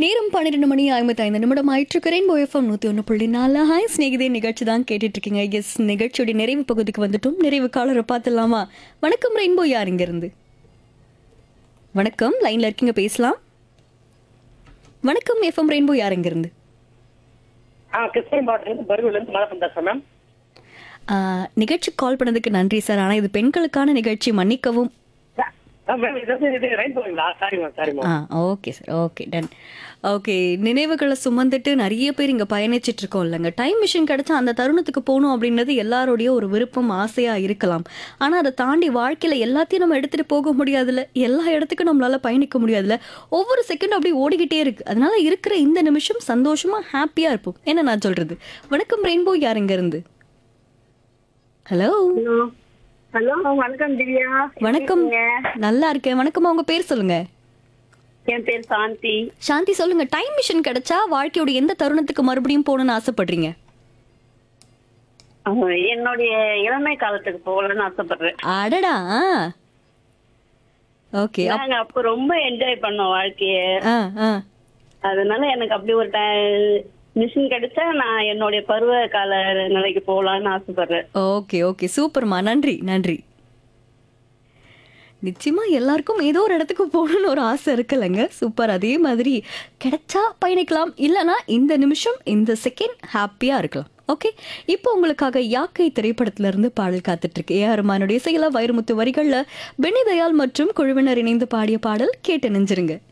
நேரம் பன்னிரெண்டு மணி ஐம்பத்தி ஐந்து நிமிடம் ஆயிட்டிருக்கிறேன் போயஃபம் நூற்றி ஒன்று புள்ளி நாலு ஹாய் ஸ்நேகிதே நிகழ்ச்சி தான் கேட்டுட்டு இருக்கீங்க எஸ் நிகழ்ச்சியோட நிறைவு பகுதிக்கு வந்துட்டோம் நிறைவு காலரை பார்த்துடலாமா வணக்கம் ரெயின்போ யார் இருந்து வணக்கம் லைன்ல இருக்கீங்க பேசலாம் வணக்கம் எஃப்எம் ரெயின்போ யார் இருந்து ஆ கிருஷ்ணகிரி மாவட்டத்திலிருந்து பருவிலிருந்து மழை பேசுறேன் மேம் நிகழ்ச்சி கால் பண்ணதுக்கு நன்றி சார் ஆனால் இது பெண்களுக்கான நிகழ்ச்சி மன்னிக்கவும் ஆ, மேம் இது வந்து இது ரைன் போவீங்களா சாரி மேம் சாரி மேம் ஆ okay sir okay done okay நினைவுகளை சுமந்துட்டு நிறைய பேர் இங்கே பயணிச்சிட்டு இருக்கோம் இல்லைங்க டைம் மிஷின் கிடைச்சா அந்த தருணத்துக்கு போகணும் அப்படின்றது எல்லாருடைய ஒரு விருப்பம் ஆசையாக இருக்கலாம் ஆனால் அதை தாண்டி வாழ்க்கையில் எல்லாத்தையும் நம்ம எடுத்துகிட்டு போக முடியாதுல்ல எல்லா இடத்துக்கும் நம்மளால பயணிக்க முடியாதுல்ல ஒவ்வொரு செகண்டும் அப்படியே ஓடிக்கிட்டே இருக்கு அதனால இருக்கிற இந்த நிமிஷம் சந்தோஷமா ஹாப்பியாக இருப்போம் என்ன நான் சொல்றது வணக்கம் ரெயின்போ யார் இங்க இருந்து ஹலோ ஹலோ ஹலோ வணக்கம் திவ்யா எப்படி வணக்கம் இருக்கீங்க? நல்லா இருக்கேன் வணக்கம்மா உங்க பேர் சொல்லுங்க என் பேர் சாந்தி சாந்தி சொல்லுங்க டைம் மிஷின் கிடைச்சா வாழ்க்கையோட எந்த தருணத்துக்கு மறுபடியும் போகணும்னு ஆசைப்படுறீங்க அஹ், என்னுடைய இளமை காலத்துக்கு போகலன்னு ஆசைப்படுறேன் அடடா ஓகே நாங்க அப்ப ரொம்ப என்ஜாய் பண்ணோம் வாழ்க்கைய ஆ ஆ அதனால எனக்கு அப்படி ஒரு மிஷின் கிடைச்சா நான் என்னுடைய பருவ கால நிலைக்கு போகலான்னு ஆசைப்படுறேன் ஓகே ஓகே சூப்பர்மா நன்றி நன்றி நிச்சயமா எல்லாருக்கும் ஏதோ ஒரு இடத்துக்கு போகணும்னு ஒரு ஆசை இருக்குல்லங்க சூப்பர் அதே மாதிரி கிடைச்சா பயணிக்கலாம் இல்லனா இந்த நிமிஷம் இந்த செகண்ட் ஹாப்பியா இருக்கலாம் ஓகே இப்போ உங்களுக்காக யாக்கை திரைப்படத்துல இருந்து பாடல் காத்துட்டு இருக்கு ஏ அருமானுடைய செயலா வைரமுத்து வரிகள்ல பெனி தயாள் மற்றும் குழுவினர் இணைந்து பாடிய பாடல் கேட்டு நெஞ்சிருங்க